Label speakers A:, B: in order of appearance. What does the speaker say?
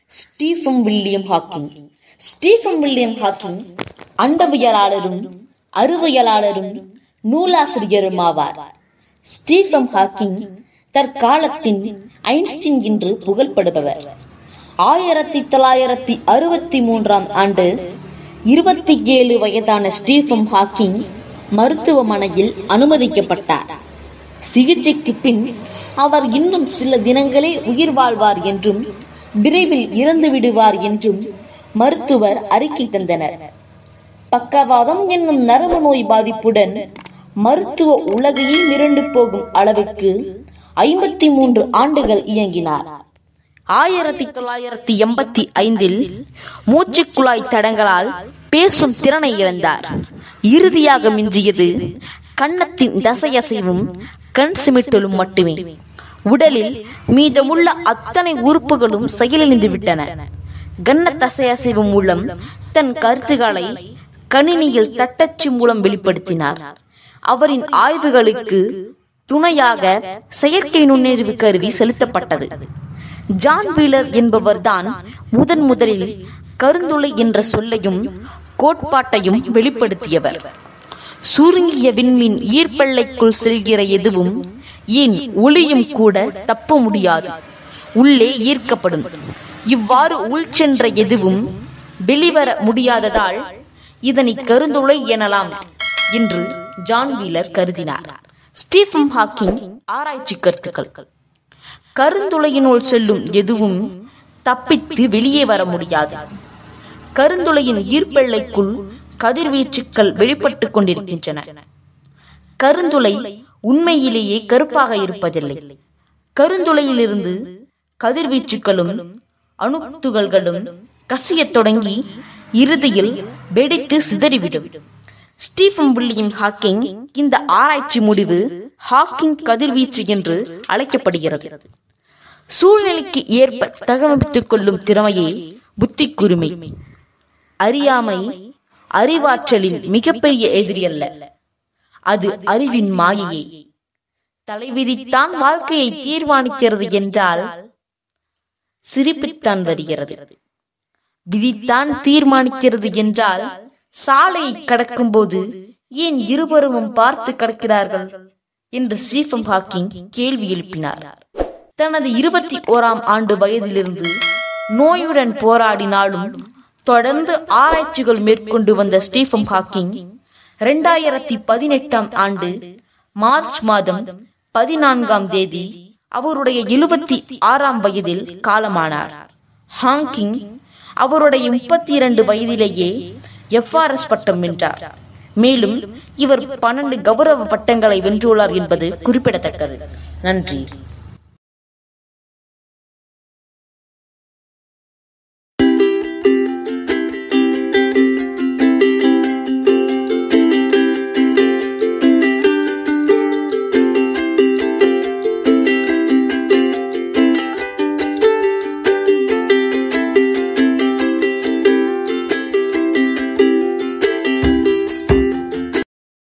A: Stephen William Hawking Stephen William Hawking அண்டவியலாளரும் அறிவியலாளரும் நூலாசிரியரும் ஆவார் ஸ்டீஃபன் ஹாக்கிங் தற்காலத்தின் ஐன்ஸ்டீன் என்று புகழ்படுபவர் ஆயிரத்தி தொள்ளாயிரத்தி அறுபத்தி மூன்றாம் ஆண்டு இருபத்தி ஏழு வயதான ஸ்டீஃபன் ஹாக்கிங் மருத்துவமனையில் அனுமதிக்கப்பட்டார் சிகிச்சைக்கு பின் அவர் இன்னும் சில தினங்களே உயிர் வாழ்வார் என்றும் விரைவில் இறந்து விடுவார் என்றும் மருத்துவர் அறிக்கை தந்தனர் பக்கவாதம் என்னும் நரம்பு நோய் பாதிப்புடன் மருத்துவ உலகையே மிரண்டு போகும் அளவுக்கு ஐம்பத்தி மூன்று ஆண்டுகள் இயங்கினார் ஆயிரத்தி தொள்ளாயிரத்தி எண்பத்தி ஐந்தில் மூச்சுக்குழாய் தடங்களால் பேசும் திறனை இழந்தார் இறுதியாக மிஞ்சியது கன்னத்தின் தசையசைவும் கண் சிமிட்டலும் மட்டுமே உடலில் மீதமுள்ள அத்தனை உறுப்புகளும் செயலிழந்து விட்டன கன்ன தசையசைவு மூலம் தன் கருத்துக்களை கணினியில் தட்டச்சு மூலம் வெளிப்படுத்தினார் அவரின் ஆய்வுகளுக்கு துணையாக செயற்கை நுண்ணறிவு கருவி செலுத்தப்பட்டது ஜான் வீலர் என்பவர்தான் முதன் முதலில் கருந்துளை என்ற சொல்லையும் கோட்பாட்டையும் வெளிப்படுத்தியவர் சுருங்கிய விண்மீன் ஈர்ப்பெல்லைக்குள் செல்கிற எதுவும் ஏன் ஒளியும் கூட தப்ப முடியாது உள்ளே ஈர்க்கப்படும் இவ்வாறு உள் சென்ற எதுவும் வெளிவர முடியாததால் இதனை கருந்துளை எனலாம் என்று ஜான் வீலர் கருதினார் ஸ்டீஃபன் ஹாக்கிங் ஆராய்ச்சி கருத்துக்கள் கருந்துளையினுள் செல்லும் எதுவும் தப்பித்து வெளியே வர முடியாது கருந்துளையின் ஈர்ப்பெல்லைக்குள் கதிர்வீச்சுக்கள் வெளிப்பட்டுக் கொண்டிருக்கின்றன கருந்துளை உண்மையிலேயே கருப்பாக இருப்பதில்லை கருந்துளையிலிருந்து கதிர்வீச்சுக்களும் அணுத்துகள்களும் கசியத் தொடங்கி இறுதியில் வெடித்து சிதறிவிடும் ஸ்டீஃபன் வில்லியம் ஹாக்கிங் இந்த ஆராய்ச்சி முடிவு ஹாக்கிங் கதிர்வீச்சு என்று அழைக்கப்படுகிறது சூழ்நிலைக்கு ஏற்ப தகவமைத்துக் கொள்ளும் திறமையே புத்தி கூர்மை அறியாமை அறிவாற்றலின் மிகப்பெரிய எதிரி அல்ல அது அறிவின் மாயையே தலைவிதித்தான் வாழ்க்கையை தீர்மானிக்கிறது என்றால் சிரிப்புத்தான் வருகிறது விதித்தான் தீர்மானிக்கிறது என்றால் சாலையை கடக்கும் போது ஏன் இருபுறமும் பார்த்து கடக்கிறார்கள் என்று ஸ்டீஃபன் ஹாக்கிங் கேள்வி எழுப்பினார் தனது இருபத்தி ஓராம் ஆண்டு வயதிலிருந்து நோயுடன் போராடினாலும் தொடர்ந்து ஆராய்ச்சிகள் மேற்கொண்டு வந்த ஸ்டீஃபன் ஹாக்கிங் இரண்டாயிரத்தி பதினெட்டாம் ஆண்டு மார்ச் மாதம் பதினான்காம் தேதி அவருடைய எழுபத்தி ஆறாம் வயதில் காலமானார் ஹாங்கிங் அவருடைய முப்பத்தி இரண்டு வயதிலேயே எஃப்ஆர்எஸ் பட்டம் வென்றார் மேலும் இவர் பன்னெண்டு கௌரவ பட்டங்களை வென்றுள்ளார் என்பது குறிப்பிடத்தக்கது நன்றி